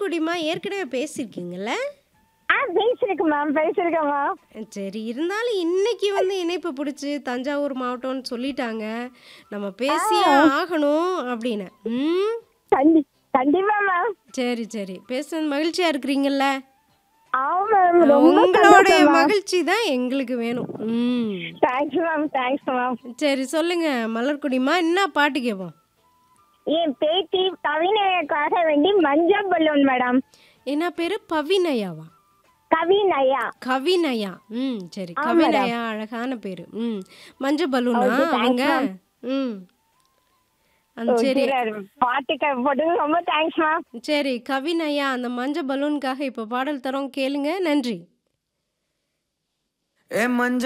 மலர்கொடிமா ஏற்கனவே பேசியிருக்கீங்கல்ல ஆ பேசியிருக்கேன் மேம் பேசியிருக்கேன் மேம் சரி இருந்தாலும் இன்னைக்கு வந்து இணைப்பு பிடிச்சி தஞ்சாவூர் மாவட்டம்னு சொல்லிட்டாங்க நம்ம பேசியே ஆகணும் அப்படின்னு ம் கண்டி கண்டிப்பா மேம் சரி சரி பேசுறது மகிழ்ச்சியா இருக்கிறீங்கல்ல ஆமா மேம் ரொம்ப உங்களுடைய மகிழ்ச்சி தான் எங்களுக்கு வேணும் ம் தேங்க்ஸ் மேம் தேங்க்ஸ் மேம் சரி சொல்லுங்க மலர்கொடிமா என்ன பாட்டு கேட்போம் என் பேத்தி கவிநயாக்காக வேண்டி மஞ்சள் பலூன் மேடம் என்ன பேரு பவினயாவா கவிநயா கவினயா ம் சரி கவினயா அழகான பேரு ம் மஞ்சள் பலூனா அவங்க ம் அந்த சரி பாட்டுக்கு போட்டு ரொம்ப தேங்க்ஸ் மேம் சரி கவினயா அந்த மஞ்சள் பலூனுக்காக இப்போ பாடல் தரோம் கேளுங்க நன்றி ஏ மஞ்ச